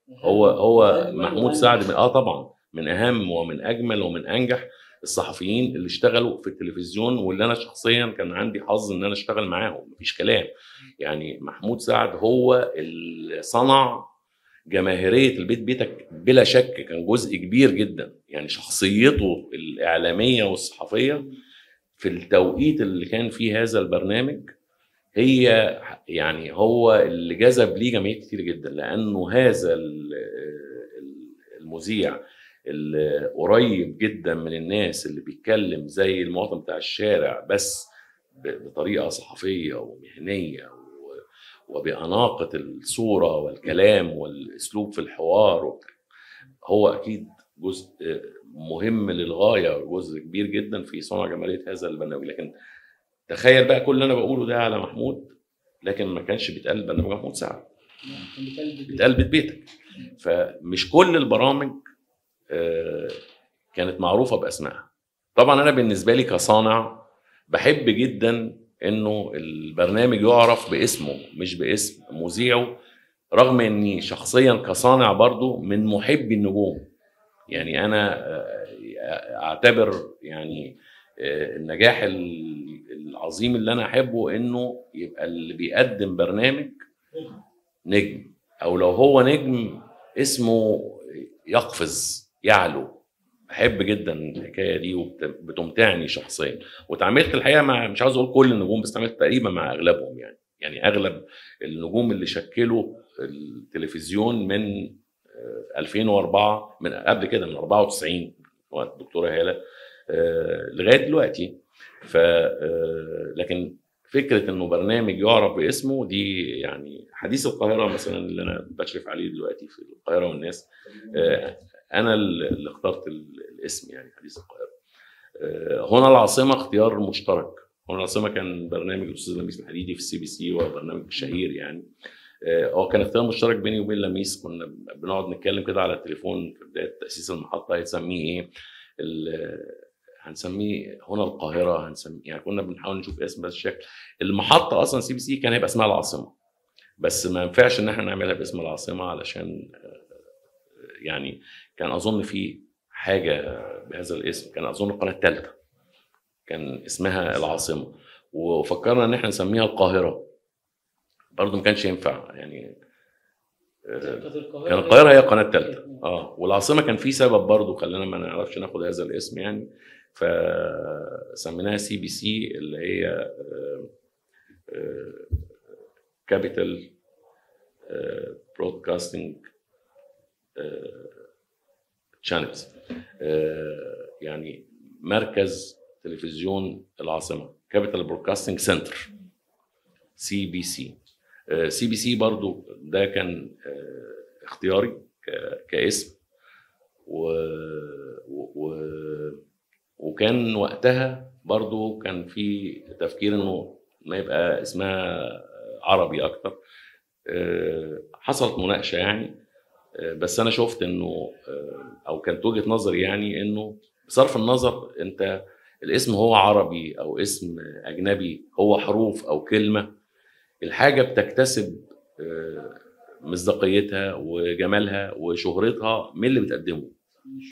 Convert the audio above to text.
هو هو محمود سعد من اه طبعا من اهم ومن اجمل ومن انجح الصحفيين اللي اشتغلوا في التلفزيون واللي انا شخصيا كان عندي حظ ان انا اشتغل معاهم مفيش كلام يعني محمود سعد هو اللي صنع جماهيريه البيت بيتك بلا شك كان جزء كبير جدا يعني شخصيته الاعلاميه والصحفيه في التوقيت اللي كان فيه هذا البرنامج هي يعني هو اللي جذب ليه جماهير كتير جدا لانه هذا ال- ال- المذيع اللي قريب جدا من الناس اللي بيتكلم زي المواطن بتاع الشارع بس ب- بطريقه صحفيه ومهنيه و- وباناقه الصوره والكلام والاسلوب في الحوار وبتاع. هو اكيد جزء مهم للغايه وجزء كبير جدا في صنع جماليه هذا البرنامج لكن تخيل بقى كل اللي انا بقوله ده على محمود لكن ما كانش بيتقال برنامج محمود سعد بيتقال بيت بيتك فمش كل البرامج آه، كانت معروفه باسمائها طبعا انا بالنسبه لي كصانع بحب جدا انه البرنامج يعرف باسمه مش باسم مذيعه رغم اني شخصيا كصانع برضو من محبي النجوم يعني انا آه، اعتبر يعني آه، النجاح ال- العظيم اللي انا احبه انه يبقى اللي بيقدم برنامج نجم او لو هو نجم اسمه يقفز يعلو بحب جدا الحكايه دي وبتمتعني شخصيا وتعاملت الحقيقه مع مش عاوز اقول كل النجوم بس تعاملت تقريبا مع اغلبهم يعني يعني اغلب النجوم اللي شكلوا التلفزيون من آه، 2004 من قبل كده من 94 وقت الدكتوره هاله آه، لغايه دلوقتي ف آه، لكن فكره انه برنامج يعرف باسمه دي يعني حديث القاهره مثلا اللي انا بشرف عليه دلوقتي في القاهره والناس آه، انا اللي اخترت ال- الاسم يعني حديث القاهره آه، هنا العاصمه اختيار مشترك هنا العاصمه كان برنامج الاستاذ لميس الحديدي في السي بي سي وبرنامج شهير يعني آه، هو كان اختيار مشترك بيني وبين لميس كنا بنقعد نتكلم كده على التليفون في بدايه تاسيس المحطه هيتسميه ايه ال- هنسميه هنا القاهره هنسميه يعني كنا بنحاول نشوف اسم بس شكل المحطه اصلا سي بي سي كان هيبقى اسمها العاصمه بس ما ينفعش ان احنا نعملها باسم العاصمه علشان آه، يعني كان اظن في حاجه بهذا الاسم كان اظن القناه الثالثه كان اسمها العاصمه وفكرنا ان احنا نسميها القاهره برضه ما كانش ينفع يعني آه، كان القاهره هي القناه الثالثه اه والعاصمه كان في سبب برضه خلانا ما نعرفش ناخد هذا الاسم يعني فسميناها سي بي سي اللي هي كابيتال برودكاستنج شانلز يعني مركز تلفزيون العاصمه كابيتال برودكاستنج سنتر سي بي سي سي بي سي برضو ده كان آه، اختياري ك- كاسم و... و... و- وكان وقتها برضو كان في تفكير انه ما يبقى اسمها عربي اكتر آه، حصلت مناقشه يعني آه، بس انا شفت انه آه، او كانت وجهه نظري يعني انه بصرف النظر انت الاسم هو عربي او اسم اجنبي هو حروف او كلمه الحاجه بتكتسب آه، مصداقيتها وجمالها وشهرتها من اللي بتقدمه